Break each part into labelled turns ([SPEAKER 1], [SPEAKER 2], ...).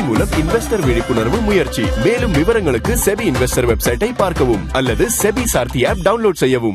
[SPEAKER 1] மூலம் இன்வெஸ்டர் விழிப்புணர்வு முயற்சி மேலும் விவரங்களுக்கு செபி இன்வெஸ்டர் வெப்சைட்டை பார்க்கவும் அல்லது செபி சார்த்தி ஆப் டவுன்லோட் செய்யவும்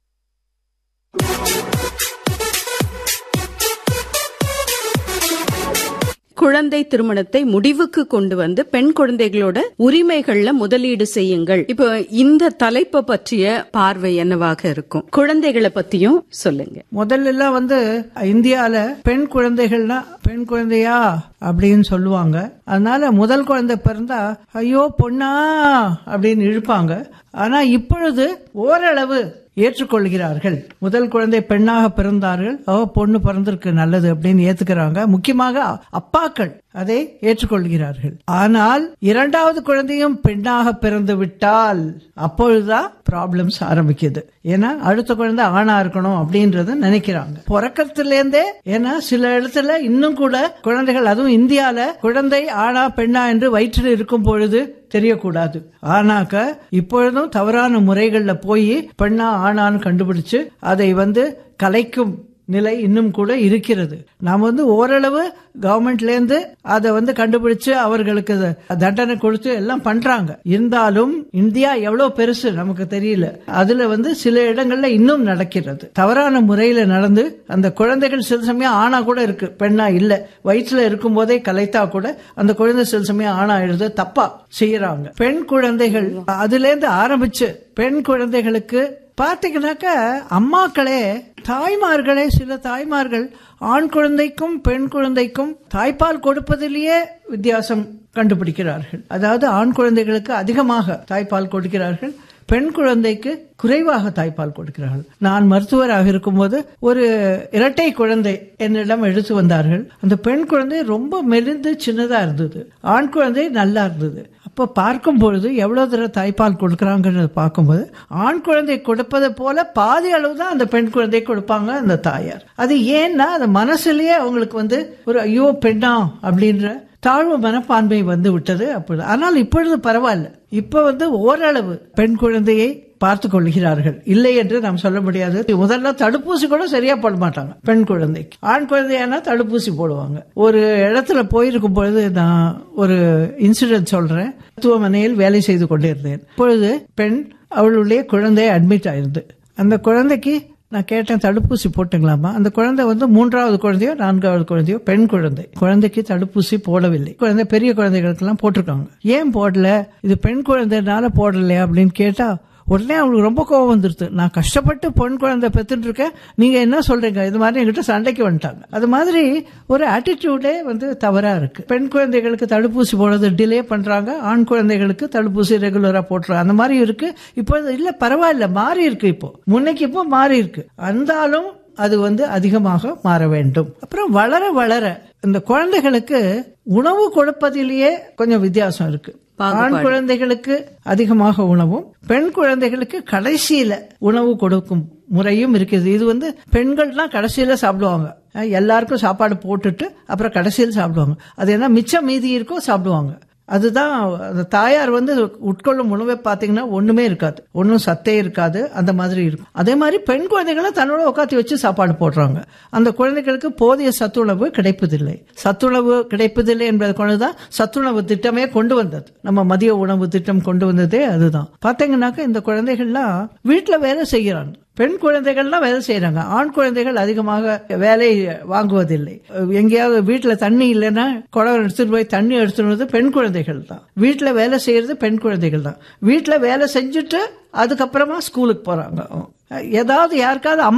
[SPEAKER 2] குழந்தை திருமணத்தை முடிவுக்கு கொண்டு வந்து பெண் குழந்தைகளோட உரிமைகள்ல முதலீடு செய்யுங்கள் இப்போ இந்த தலைப்பை பற்றிய பார்வை என்னவாக இருக்கும் குழந்தைகளை பத்தியும் சொல்லுங்க
[SPEAKER 3] முதல்ல எல்லாம் வந்து இந்தியால பெண் குழந்தைகள்னா பெண் குழந்தையா அப்படின்னு சொல்லுவாங்க அதனால முதல் குழந்தை பிறந்தா ஐயோ பொண்ணா அப்படின்னு இழுப்பாங்க ஆனா இப்பொழுது ஓரளவு ஏற்றுக்கொள்கிறார்கள் முதல் குழந்தை பெண்ணாக பிறந்தார்கள் ஓ பொண்ணு பிறந்திருக்கு நல்லது அப்படின்னு ஏத்துக்கிறாங்க முக்கியமாக அப்பாக்கள் அதை ஏற்றுக்கொள்கிறார்கள் ஆனால் இரண்டாவது குழந்தையும் பெண்ணாக பிறந்து விட்டால் அப்பொழுதுதான் ப்ராப்ளம்ஸ் ஆரம்பிக்குது ஏன்னா அடுத்த குழந்தை ஆணா இருக்கணும் அப்படின்றத நினைக்கிறாங்க பிறக்கத்துல இருந்தே ஏன்னா சில இடத்துல இன்னும் கூட குழந்தைகள் அதுவும் இந்தியால குழந்தை ஆணா பெண்ணா என்று வயிற்றில் இருக்கும் பொழுது தெரியக்கூடாது ஆனாக்க இப்பொழுதும் தவறான முறைகள்ல போய் பெண்ணா ஆணான்னு கண்டுபிடிச்சு அதை வந்து கலைக்கும் நிலை இன்னும் கூட இருக்கிறது நாம் வந்து ஓரளவு கவர்மெண்ட்ல இருந்து அதை வந்து கண்டுபிடிச்சு அவர்களுக்கு தண்டனை கொடுத்து எல்லாம் பண்றாங்க இருந்தாலும் இந்தியா எவ்வளவு பெருசு நமக்கு தெரியல அதுல வந்து சில இடங்கள்ல இன்னும் நடக்கிறது தவறான முறையில நடந்து அந்த குழந்தைகள் சில சமயம் ஆணா கூட இருக்கு பெண்ணா இல்ல வயிற்றுல இருக்கும் போதே கலைத்தா கூட அந்த குழந்தை சில சமயம் ஆணா எழுத தப்பா செய்யறாங்க பெண் குழந்தைகள் அதுல இருந்து ஆரம்பிச்சு பெண் குழந்தைகளுக்கு பார்த்தீங்கன்னாக்க அம்மாக்களே தாய்மார்களே சில தாய்மார்கள் ஆண் குழந்தைக்கும் பெண் குழந்தைக்கும் தாய்ப்பால் கொடுப்பதிலேயே வித்தியாசம் கண்டுபிடிக்கிறார்கள் அதாவது ஆண் குழந்தைகளுக்கு அதிகமாக தாய்ப்பால் கொடுக்கிறார்கள் பெண் குழந்தைக்கு குறைவாக தாய்ப்பால் கொடுக்கிறார்கள் நான் மருத்துவராக இருக்கும்போது ஒரு இரட்டை குழந்தை என்னிடம் எடுத்து வந்தார்கள் அந்த பெண் குழந்தை ரொம்ப மெலிந்து சின்னதா இருந்தது ஆண் குழந்தை நல்லா இருந்தது அப்ப பார்க்கும் பொழுது எவ்வளவு தடவை தாய்ப்பால் கொடுக்கறாங்கன்றத பார்க்கும்போது ஆண் குழந்தை கொடுப்பதை போல பாதி அளவு தான் அந்த பெண் குழந்தை கொடுப்பாங்க அந்த தாயார் அது ஏன்னா அந்த மனசுலயே அவங்களுக்கு வந்து ஒரு ஐயோ பெண்ணா அப்படின்ற தாழ்வு மனப்பான்மை வந்து விட்டது அப்பொழுது ஆனால் இப்பொழுது பரவாயில்ல இப்ப வந்து ஓரளவு பெண் குழந்தையை பார்த்து கொள்கிறார்கள் இல்லை என்று நாம் சொல்ல முடியாது முதல்ல தடுப்பூசி கூட சரியா போட மாட்டாங்க பெண் குழந்தைக்கு ஆண் குழந்தையானா தடுப்பூசி போடுவாங்க ஒரு இடத்துல போயிருக்கும் பொழுது நான் ஒரு இன்சிடென்ட் சொல்றேன் மருத்துவமனையில் வேலை செய்து கொண்டிருந்தேன் இப்பொழுது பெண் அவளுடைய குழந்தை அட்மிட் ஆயிருது அந்த குழந்தைக்கு நான் கேட்டேன் தடுப்பூசி போட்டுங்களாமா அந்த குழந்தை வந்து மூன்றாவது குழந்தையோ நான்காவது குழந்தையோ பெண் குழந்தை குழந்தைக்கு தடுப்பூசி போடவில்லை குழந்தை பெரிய குழந்தைகளுக்கு எல்லாம் போட்டிருக்காங்க ஏன் போடல இது பெண் குழந்தைனால போடலையா அப்படின்னு கேட்டா உடனே அவங்களுக்கு ரொம்ப கோவம் வந்துருது நான் கஷ்டப்பட்டு பொன் குழந்தை பெத்துட்டு இருக்கேன் நீங்க என்ன சொல்றீங்க இது மாதிரி என்கிட்ட சண்டைக்கு வந்துட்டாங்க அது மாதிரி ஒரு ஆட்டிடியூடே வந்து தவறா இருக்கு பெண் குழந்தைகளுக்கு தடுப்பூசி போடுறது டிலே பண்றாங்க ஆண் குழந்தைகளுக்கு தடுப்பூசி ரெகுலரா போட்டுறாங்க அந்த மாதிரி இருக்கு இப்போ இல்ல பரவாயில்ல மாறி இருக்கு இப்போ முன்னைக்கு இப்போ மாறி இருக்கு இருந்தாலும் அது வந்து அதிகமாக மாற வேண்டும் அப்புறம் வளர வளர இந்த குழந்தைகளுக்கு உணவு கொடுப்பதிலேயே கொஞ்சம் வித்தியாசம் இருக்கு ஆண் குழந்தைகளுக்கு அதிகமாக உணவும் பெண் குழந்தைகளுக்கு கடைசியில உணவு கொடுக்கும் முறையும் இருக்குது இது வந்து பெண்கள்லாம் கடைசியில சாப்பிடுவாங்க எல்லாருக்கும் சாப்பாடு போட்டுட்டு அப்புறம் கடைசியில் சாப்பிடுவாங்க அது என்ன மிச்சம் மீதி இருக்கோ சாப்பிடுவாங்க அதுதான் அந்த தாயார் வந்து உட்கொள்ளும் உணவை பார்த்தீங்கன்னா ஒண்ணுமே இருக்காது ஒன்றும் சத்தே இருக்காது அந்த மாதிரி இருக்கும் அதே மாதிரி பெண் குழந்தைகளை தன்னோட உட்காந்து வச்சு சாப்பாடு போடுறாங்க அந்த குழந்தைகளுக்கு போதிய சத்துணவு கிடைப்பதில்லை சத்துணவு கிடைப்பதில்லை என்பதை கொண்டுதான் சத்துணவு திட்டமே கொண்டு வந்தது நம்ம மதிய உணவு திட்டம் கொண்டு வந்ததே அதுதான் பாத்தீங்கன்னாக்க இந்த குழந்தைகள்லாம் வீட்டுல வேலை செய்யறாங்க பெண் குழந்தைகள்லாம் வேலை செய்யறாங்க ஆண் குழந்தைகள் அதிகமாக வேலை வாங்குவதில்லை எங்கேயாவது வீட்டுல தண்ணி இல்லைன்னா குடம் எடுத்துட்டு போய் தண்ணி எடுத்துட்டு வந்து பெண் குழந்தைகள் தான் வீட்டுல வேலை செய்யறது பெண் குழந்தைகள் தான் வீட்டுல வேலை செஞ்சுட்டு அதுக்கப்புறமா ஸ்கூலுக்கு போறாங்க ஏதாவது யாருக்காவது